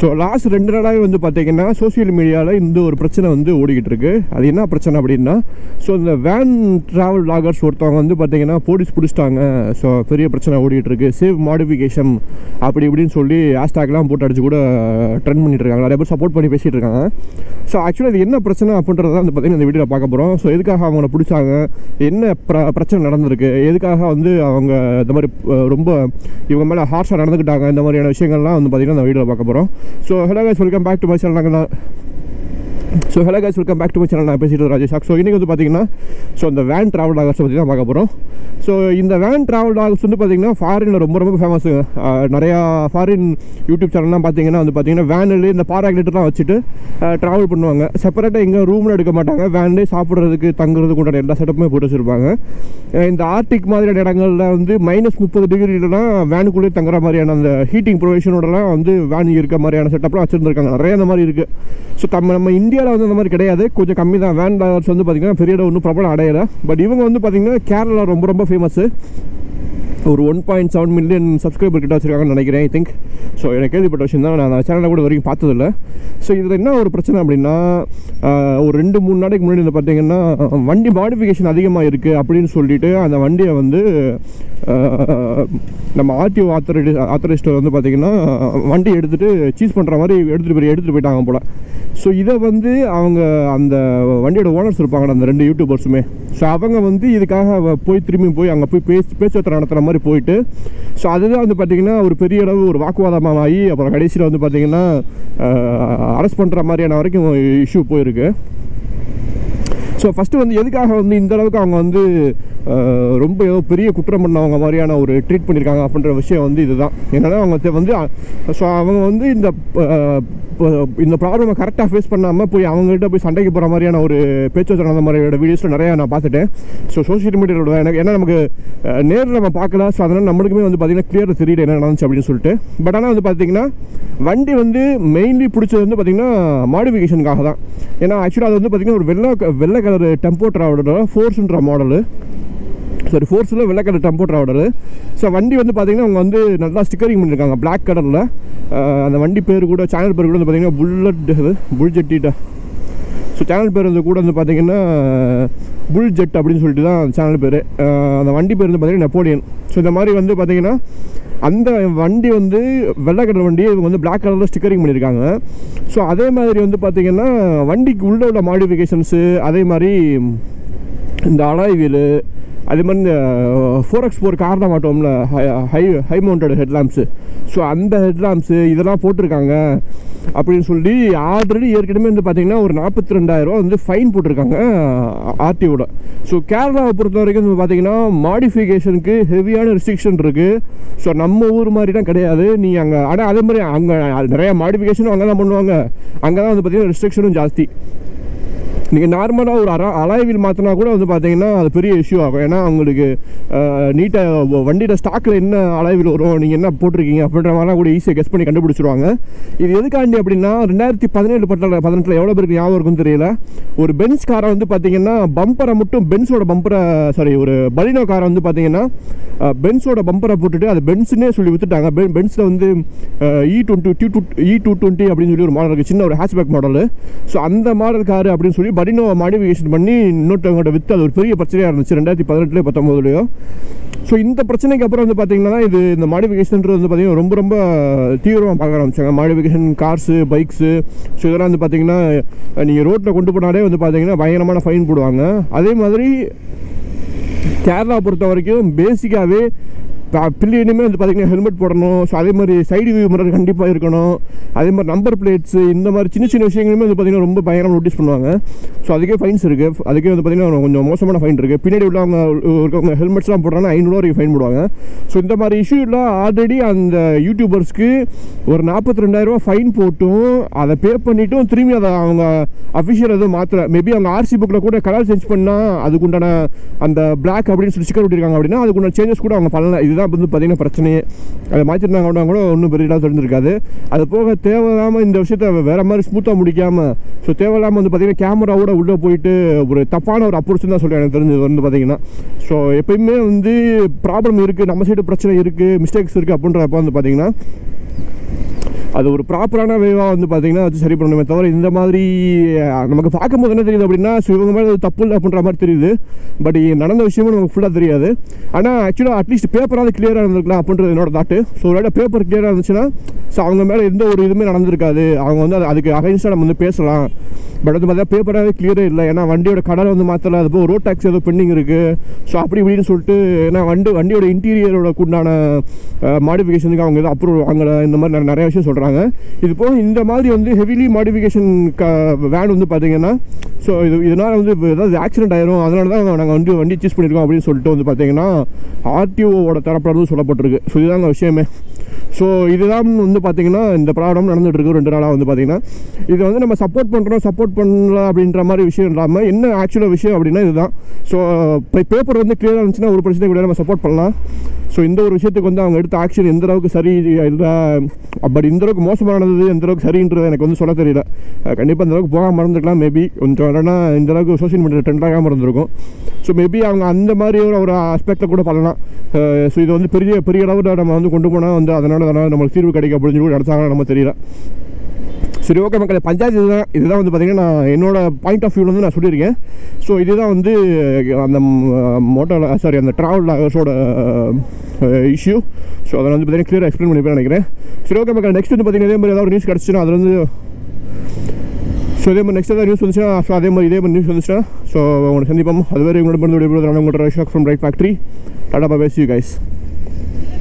so last ரெண்டு நாளாகவே வந்து பார்த்தீங்கன்னா சோஷியல் மீடியாவில் இந்த ஒரு பிரச்சனை வந்து ஓடிக்கிட்டு இருக்கு அது என்ன பிரச்சனை அப்படின்னா ஸோ இந்த வேன் ட்ராவல் லாகர்ஸ் ஒருத்தவங்க வந்து பார்த்தீங்கன்னா போலீஸ் பிடிச்சிட்டாங்க ஸோ பெரிய பிரச்சனை ஓடிட்டு இருக்கு சேவ் மாடிஃபிகேஷன் அப்படி இப்படின்னு சொல்லி ஹேஷ்டாக்லாம் போட்டு அடிச்சு கூட ட்ரெண்ட் பண்ணிட்டு இருக்காங்க நிறைய பேர் சப்போர்ட் பண்ணி பேசிட்டு இருக்காங்க ஸோ ஆக்சுவலாக இது என்ன பிரச்சனை அப்படின்றத வந்து பார்த்தீங்கன்னா இந்த வீடியோவில் பார்க்க போகிறோம் ஸோ எதுக்காக அவங்கள பிடிச்சாங்க என்ன பிர பிரச்சனை நடந்திருக்கு எதுக்காக வந்து அவங்க இந்த மாதிரி அஹ், ரொம்ப இவங்க மேலே ஹார்ஷாக நடந்துக்கிட்டாங்க இந்த மாதிரியான விஷயங்கள்லாம் வந்து பார்த்தீங்கன்னா இந்த வீடியோவில் பார்க்க போகிறோம் so hello guys welcome back to my channel நாங்கள் தான் so hello guys welcome back to my channel நான் பேசிட்டு ராஜேஷ் ஸோ இன்றைக்கி வந்து பார்த்தீங்கன்னா ஸோ இந்த வேன் ட்ராவல் டாகர்ஸ் பற்றி தான் பார்க்க போகிறோம் ஸோ இந்த வேன் ட்ராவல் டாகர்ஸ் வந்து பார்த்தீங்கன்னா ஃபாரினில் ரொம்ப ரொம்ப ஃபேமஸ் நிறையா ஃபாரின் யூடியூப் சேனல்லாம் பார்த்தீங்கன்னா வந்து பார்த்தீங்கன்னா வேனில் இந்த பாராகிலேட்டர்லாம் வச்சுட்டு ட்ராவல் பண்ணுவாங்க செப்பரேட்டாக எங்கே ரூமில் எடுக்க மாட்டாங்க வேன்லேயே சாப்பிட்றதுக்கு தங்குறதுக்கு உண்டான எல்லா செட்டப்புமே போட்டு வச்சுருப்பாங்க அஹ் இந்த ஆர்டிக் மாதிரியான இடங்களில் வந்து மைனஸ் முப்பது டிகிரிலலாம் வேனுக்குள்ளேயே தங்குற மாதிரியான அந்த ஹீட்டிங் ப்ரொவிஷனோடலாம் வந்து வேன் இருக்க மாதிரியான செட்டப்லாம் வச்சுருந்துருக்காங்க நிறைய அந்த மாதிரி இருக்குது ஸோ நம்ம நம்ம இந்தியாவில் வந்து அந்த மாதிரி கிடையாது கொஞ்சம் கம்மி தான் வேன் டிரைவர்ஸ் வந்து பார்த்திங்கன்னா பெரிய அளவு ஒன்றும் பிரபலம் அடையலை பட் இவங்க வந்து பார்த்திங்கன்னா கேரளா ரொம்ப ரொம்ப ஃபேமஸ்ஸு ஒரு one point seven million subscriber கிட்ட வச்சிருக்காங்கன்னு நினைக்கிறேன் ஐ திங்க் ஸோ எனக்கு கேள்விப்பட்ட விஷயம் தான் நான் அந்த சேனலில் கூட வரைக்கும் பார்த்ததில்ல ஸோ இதில் என்ன ஒரு பிரச்சனை அப்படின்னா ஆஹ், ஒரு ரெண்டு மூணு நாளைக்கு முன்னாடி வந்து பார்த்தீங்கன்னா வண்டி மாடிஃபிகேஷன் அதிகமாக இருக்குது அப்படின்னு சொல்லிட்டு அந்த வண்டியை வந்து ஆஹ், நம்ம ஆர்டிஓ ஆத்தரைடி ஆத்தரைஸ்டர் வந்து பார்த்தீங்கன்னா வண்டி எடுத்துகிட்டு சீஸ் பண்ணுற மாதிரி எடுத்துகிட்டு போய் எடுத்துகிட்டு போயிட்டாங்க போல் ஸோ இதை வந்து அவங்க அந்த வண்டியோட ஓனர்ஸ் இருப்பாங்க அந்த ரெண்டு யூடியூபர்ஸுமே ஸோ அவங்க வந்து இதுக்காக அவ போய் திரும்பி போய் அங்கே போய் பேசி பேச்சுவார்த்தை நடத்துகிற மாதிரி போயிட்டு ஸோ அதுதான் வந்து பார்த்திங்கன்னா ஒரு பெரிய அளவு ஒரு வாக்குவாதமாக ஆகி அப்புறம் கடைசியில் வந்து பார்த்திங்கன்னா அரெஸ்ட் பண்ணுற மாதிரியான வரைக்கும் இஷ்யூ போயிருக்கு ஸோ ஃபஸ்ட்டு வந்து எதுக்காக வந்து இந்த அளவுக்கு அவங்க வந்து அஹ், ரொம்ப ஏதோ பெரிய குற்றம் பண்ணவங்க மாதிரியான ஒரு ட்ரீட் பண்ணியிருக்காங்க அப்படின்ற விஷயம் வந்து இதுதான் என்னன்னா அவங்க தெ- வந்து ஸோ அவங்க வந்து இந்த அஹ், ப- இந்த ப்ராப்ளமை கரெக்டாக ஃபேஸ் பண்ணாமல் போய் அவங்ககிட்ட போய் சண்டைக்கு போகிற மாதிரியான ஒரு பேச்சுவார்த்தை நடந்த மாதிரியோட வீடியோஸில் நிறையா நான் பார்த்துட்டேன் ஸோ சோஷியல் மீடியாவோட எனக்கு ஏன்னா நமக்கு நேரில் நம்ம பார்க்கல ஸோ அதனால் நம்மளுக்குமே வந்து பார்த்திங்கன்னா கிளியர் தெரியல என்ன நடந்துச்சு அப்படின்னு சொல்லிட்டு பட் ஆனால் வந்து பார்த்திங்கன்னா வண்டி வந்து மெயின்லி பிடிச்சது வந்து பார்த்திங்கன்னா மாடிஃபிகேஷனுக்காக தான் ஏன்னா ஆக்சுவலாக அது வந்து பார்த்திங்கன்னா ஒரு வெள்ளை க- வெள்ளை கலர் டெம்போ ட்ராவலோட ஃபோர்ஸ்ன்ற மாடலு சாரி ஃபோர்ஸில் வெள்ளை கலர் டெம்போ ட்ராவலரு ஸோ வண்டி வந்து பார்த்திங்கன்னா அவங்க வந்து நல்லா ஸ்டிக்கரிங் பண்ணியிருக்காங்க Black கலரில் அந்த வண்டி பேர் கூட சேனல் பேர் கூட வந்து பார்த்திங்கன்னா புல்லட் இது புல் ஜெட்டிட்டா ஸோ சேனல் பேர் வந்து கூட வந்து பார்த்தீங்கன்னா புல் ஜெட் அப்படின்னு சொல்லிட்டு தான் சேனல் பேர் அந்த வண்டி பேர் வந்து பார்த்தீங்கன்னா நெப்போலியன் ஸோ இந்த மாதிரி வந்து பார்த்தீங்கன்னா அந்த வண்டி வந்து வெள்ளை கலர் வண்டி இவங்க வந்து Black கலரில் ஸ்டிக்கரிங் பண்ணியிருக்காங்க ஸோ அதே மாதிரி வந்து பார்த்தீங்கன்னா வண்டிக்கு உள்ள உள்ள மாடிஃபிகேஷன்ஸு அதே மாதிரி இந்த அலாய் வீலு அதே மாதிரி இந்த ஃபோர் எக்ஸ் ஃபோர் கார் தான் மாட்டோம்ல high high mounted headlamps so அந்த ஹெட்லாம்ப்ஸு இதெல்லாம் போட்டிருக்காங்க அப்படின்னு சொல்லி ஆல்ரெடி ஏற்கனவே வந்து பார்த்தீங்கன்னா ஒரு நாற்பத்தி ரெண்டாயிரரூவா வந்து ஃபைன் போட்டிருக்காங்க ஆர்டிஓட ஸோ கேரளாவை பொறுத்த வரைக்கும் வந்து பார்த்தீங்கன்னா மாடிஃபிகேஷனுக்கு ஹெவியான ரெஸ்ட்ரிக்ஷன் இருக்குது ஸோ நம்ம ஊர் மாதிரிலாம் கிடையாது நீ அங்கே ஆனால் அதே மாதிரி அங்கே நிறையா மாடிஃபிகேஷனும் அங்கே தான் பண்ணுவாங்க அங்கே தான் வந்து பார்த்தீங்கன்னா ரெஸ்ட்ரிக்ஷனும் ஜாஸ்தி நீங்கள் நார்மலாக ஒரு அர அலாய்வில் மாற்றினா கூட வந்து பார்த்தீங்கன்னா அது பெரிய இஷ்யூ ஆகும் ஏன்னா அவங்களுக்கு நீட்டாக வண்டியில் ஸ்டாக்கில் என்ன அலாய்வில் வரும் நீங்கள் என்ன போட்டிருக்கீங்க அப்படின்ற மாதிரிலாம் கூட ஈஸியாக கெஸ் பண்ணி கண்டுபிடிச்சிருவாங்க இது எதுக்காண்டி அப்படின்னா ரெண்டாயிரத்தி பதினேழு பட்டில் பதினெட்டில் எவ்வளோ பேருக்கு ஞாபகம் இருக்குன்னு தெரியல ஒரு பென்ஸ் காரை வந்து பார்த்தீங்கன்னா பம்பரை மட்டும் பென்ஸோட பம்பரை சாரி ஒரு பலினோ காரை வந்து பார்த்தீங்கன்னா பென்ஸோட பம்பரை போட்டுட்டு அது பென்ஸ்னே சொல்லி வித்துட்டாங்க பென் பென்ஸில் வந்து E twenty two two E two twenty அப்படின்னு சொல்லி ஒரு மாடல் இருக்குது சின்ன ஒரு ஹேஷ்பேக் மாடலு ஸோ அந்த மாடல் காரு அப்படின்னு சொல்லி பலினோ மாடிஃபிகேஷன் பண்ணி இன்னொருத்தவங்கள்ட்ட வித்து அது ஒரு பெரிய பிரச்சனையாக இருந்துச்சு ரெண்டாயிரத்தி பதினெட்டுலேயே பத்தொம்போதுலையோ ஸோ இந்த பிரச்சனைக்கு அப்புறம் வந்து பார்த்தீங்கன்னா இது இந்த மாடிஃபிகேஷன்றது வந்து பார்த்தீங்கன்னா ரொம்ப ரொம்ப தீவிரமாக பார்க்க ஆரம்பிச்சாங்க மாடிஃபிகேஷன் கார்ஸு பைக்ஸு ஸோ இதெல்லாம் வந்து பார்த்தீங்கன்னா நீங்கள் ரோட்டில் கொண்டு போனாலே வந்து பார்த்தீங்கன்னா பயங்கரமான ஃபைன் போடுவாங்க அதே மாதிரி கேரளா பொறுத்த வரைக்கும் பேசிக்காகவே பில்லியனுமே வந்து பார்த்தீங்கன்னா ஹெல்மெட் போடணும் ஸோ அதே மாதிரி சைடு வியூ மிரர் கண்டிப்பாக இருக்கணும் அதே மாதிரி நம்பர் பிளேட்ஸு இந்த மாதிரி சின்ன சின்ன விஷயங்களுமே வந்து பார்த்தீங்கன்னா ரொம்ப பயங்கரமாக நோட்டீஸ் பண்ணுவாங்க ஸோ அதுக்கே ஃபைன்ஸ் இருக்குது அதுக்கே வந்து பார்த்தீங்கன்னா கொஞ்சம் மோசமான ஃபைன் இருக்குது பின்னாடி உள்ளவங்க இருக்கவங்க ஹெல்மெட்ஸ்லாம் போடுறாங்கன்னா ஐநூறுவா வரைக்கும் ஃபைன் போடுவாங்க ஸோ இந்த மாதிரி இஷ்யூலாம் ஆல்ரெடி அந்த யூடியூபர்ஸ்க்கு ஒரு நாற்பத்தி ரெண்டாயிரரூவா ஃபைன் போட்டும் அதை பே பண்ணிட்டும் திரும்பி அதை அவங்க அஃபிஷியல் எதுவும் மாற்றல மேபி அவங்க ஆர்சி புக்கில் கூட கலர் சேஞ்ச் பண்ணால் அதுக்குண்டான அந்த Black அப்படின்னு சொல்லி ஸ்டிக்கர் விட்டிருக்காங்க அப்படின்னா அதுக்குண்டான சேஞ்சஸ் கூட அவங்க பண்ணல இதுதான் வந்து பார்த்தீங்கன்னா பிரச்சனையே அதை மாற்றிருந்தாங்க அப்படின்னா கூட ஒன்றும் பெரிய இதாக தெரிஞ்சிருக்காது அது போக தேவையில்லாமல் இந்த விஷயத்த வேறு மாதிரி ஸ்மூத்தாக முடிக்காமல் ஸோ தேவையில்லாமல் வந்து பார்த்தீங்கன்னா கேமராவோட உள்ளே போயிட்டு ஒரு தப்பான ஒரு அப்ரோச் தான் சொல்லி எனக்கு தெரிஞ்சது வந்து பார்த்தீங்கன்னா ஸோ எப்பயுமே வந்து ப்ராப்ளம் இருக்குது நம்ம சைடு பிரச்சனை இருக்குது மிஸ்டேக்ஸ் இருக்குது அப்படின்றப்ப வந்து பார்த்தீங்கன்னா அது ஒரு ப்ராப்பரான வேவாக வந்து பார்த்தீங்கன்னா வச்சு சரி பண்ணணுமே தவிர இந்த மாதிரி அஹ், நமக்கு பார்க்கும்போது என்ன தெரியுது அப்படின்னா so இவங்க மேலே தப்பு இல்லை அப்படின்ற மாதிரி தெரியுது பட் நடந்த விஷயமும் நமக்கு ஃபுல்லாக தெரியாது ஆனால் ஆக்சுவலாக அட்லீஸ்ட் பேப்பராவது கிளியராக இருந்திருக்கலாம் அப்படின்றது என்னோட தாட்டு ஸோ ஒரு பேப்பர் கிளியராக இருந்துச்சுன்னா ஸோ அவங்க மேலே எந்த ஒரு இதுவுமே நடந்திருக்காது அவங்க வந்து அது- அதுக்கு அகைன்ஸ்டாக நம்ம வந்து பேசலாம் பட் வந்து பார்த்தா பேப்பராகவே கிளியரே இல்லை ஏன்னா வண்டியோட கடலை வந்து மாற்றல அது போக ரோட் டேக்ஸ் ஏதோ பெண்டிங் இருக்குது ஸோ அப்படி இப்படின்னு சொல்லிட்டு ஏன்னா வண்டி வண்டியோட இன்டீரியரோட உண்டான மாடிஃபிகேஷனுக்கு அவங்க ஏதோ அப்ரூவல் வாங்கல இந்த மாதிரி நிறைய- நிறைய விஷயம் சொல்கிறாங்க இது போக இந்த மாதிரி வந்து ஹெவிலி மாடிஃபிகேஷன் வேன் வந்து பார்த்தீங்கன்னா ஸோ இது இதனால் வந்து இப்ப ஏதாவது ஆக்சிடென்ட் ஆயிரும் அதனால தான் நாங்கள் வந்து வண்டி சூஸ் பண்ணியிருக்கோம் அப்படின்னு சொல்லிட்டு வந்து பார்த்தீங்கன்னா ஆர்டிஓவோட தரப்புல இருந்து சொல்லப்பட்டிருக்கு ஸோ இதுதாங்க விஷயமே ஸோ இதுதான் வந்து பார்த்தீங்கன்னா இந்த ப்ராப்ளம் நடந்துட்டு இருக்கு ரெண்டு நாளாக வந்து பார்த்தீங்கன்னா இது வந்து நம்ம சப்போர்ட் பண்ணுறோம் சப்போர்ட் பண்ணல அப்படின்ற மாதிரி விஷயம் இல்லாமல் என்ன ஆக்சுவலாக விஷயம் அப்படின்னா இதுதான் ஸோ பேப்பர் வந்து கிளியராக இருந்துச்சுன்னா ஒரு பிரச்சனை கூட நம்ம சப்போர்ட் பண்ணலாம் ஸோ இந்த ஒரு விஷயத்துக்கு வந்து அவங்க எடுத்த ஆக்ஷன் எந்த அளவுக்கு சரி இல்லை பட் இந்த அளவுக்கு மோசமானது எந்த அளவுக்கு சரின்றது எனக்கு வந்து சொல்ல தெரியல கண்டிப்பாக இந்த அளவுக்கு போகாமல் இருந்திருக்கலாம் மேபி கொஞ்சம் இல்லைன்னா இந்த அளவுக்கு சோஷியல் மீடியா ட்ரெண்ட் ஆகாமல் இருந்திருக்கும் ஸோ மேபி அவங்க அந்த மாதிரி ஒரு ஒரு ஆஸ்பெக்டில் கூட பண்ணலாம் ஸோ இது வந்து பெரிய பெரிய அளவில் நம்ம வந்து கொண்டு போனால் வந்து அதனால் அதனால் நம்மளுக்கு தீர்வு கிடைக்கும் அப்படின்னு சொல்லி நடத்தாங்க நம்ம தெரியல சரி ஓகே மக்களே பஞ்சாயத்து இதுதான் இதுதான் வந்து பார்த்தீங்கன்னா நான் என்னோட பாயிண்ட் ஆஃப் வியூவில் வந்து நான் சொல்லியிருக்கேன் ஸோ இதுதான் வந்து அந்த மோட்டர் சாரி அந்த ட்ராவல் லாகர்ஸோட இஷ்யூ ஸோ அதை வந்து பார்த்தீங்கன்னா கிளியராக எக்ஸ்பிளைன் பண்ணிப்பேன் நினைக்கிறேன் சரி ஓகே மக்கள் நெக்ஸ்ட் வந்து பார்த்தீங்கன்னா இதே மாதிரி ஏதாவது ஒரு நியூஸ் கிடச்சுன்னா அது வந்து ஸோ இதே மாதிரி நெக்ஸ்ட் ஏதாவது நியூஸ் வந்துச்சுன்னா ஸோ அதே மாதிரி இதே மாதிரி நியூஸ் வந்துச்சுன்னா ஸோ உங்களை சந்திப்போம் அதுவரை உங்களோட மருந்து விடைபெறுவது நான் உங்களோட ஷாக் from ride factory tata bye you guys